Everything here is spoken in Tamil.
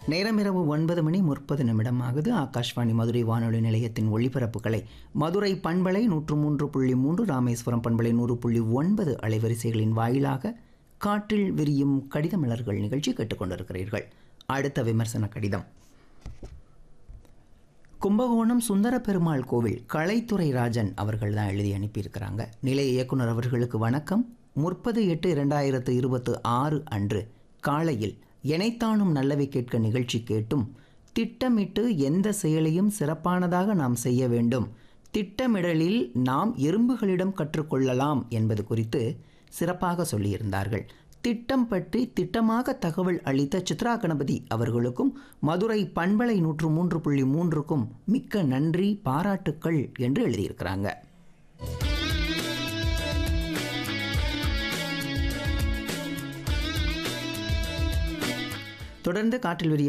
நேரம் இரவு ஒன்பது மணி முப்பது நிமிடம் ஆகுது ஆகாஷ்வாணி மதுரை வானொலி நிலையத்தின் ஒளிபரப்புகளை மதுரை பண்பலை நூற்று மூன்று புள்ளி மூன்று ராமேஸ்வரம் பண்பலை நூறு புள்ளி ஒன்பது அலைவரிசைகளின் வாயிலாக காற்றில் விரியும் கடித மலர்கள் நிகழ்ச்சி கேட்டுக்கொண்டிருக்கிறீர்கள் அடுத்த விமர்சன கடிதம் கும்பகோணம் சுந்தர பெருமாள் கோவில் கலைத்துறை ராஜன் அவர்கள் தான் எழுதி அனுப்பியிருக்கிறாங்க நிலைய இயக்குனர் அவர்களுக்கு வணக்கம் முப்பது எட்டு இரண்டாயிரத்து இருபத்து ஆறு அன்று காலையில் எனைத்தானும் நல்லவை கேட்க நிகழ்ச்சி கேட்டும் திட்டமிட்டு எந்த செயலையும் சிறப்பானதாக நாம் செய்ய வேண்டும் திட்டமிடலில் நாம் எறும்புகளிடம் கற்றுக்கொள்ளலாம் என்பது குறித்து சிறப்பாக சொல்லியிருந்தார்கள் திட்டம் பற்றி திட்டமாக தகவல் அளித்த சித்ரா கணபதி அவர்களுக்கும் மதுரை பண்பலை நூற்று மூன்று புள்ளி மூன்றுக்கும் மிக்க நன்றி பாராட்டுக்கள் என்று எழுதியிருக்கிறாங்க தொடர்ந்து காற்றில் விரியும்